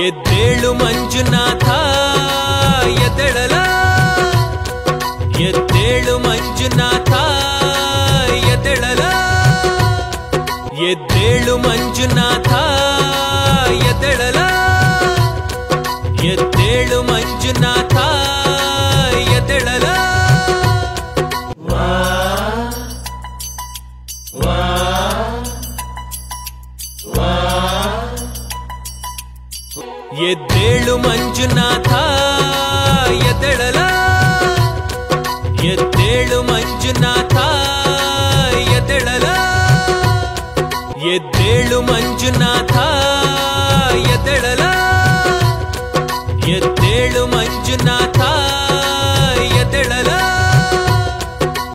ಎದ್ದೇಳು ಮಂಜುನಾಥ ಎದ್ದೇಳಲ ಎದ್ದೇಳು ಮಂಜುನಾಥ ಎದ್ದೇಳಲ ಎದ್ದೇಳು ಮಂಜುನಾಥ ಎದ್ದೇಳಲ ಎದ್ದೇಳು ಮಂಜುನಾಥ ಎದ್ದೇಳಲ ಎದ್ದೇಳು ಮಂಜುನಾಥ ಎದ್ದೇಳಲ ಎದ್ದೇಳು ಮಂಜುನಾಥ ಎದ್ದೇಳಲ ಎದ್ದೇಳು ಮಂಜುನಾಥ ಎದ್ದೇಳಲ ಎದ್ದೇಳು ಮಂಜುನಾಥ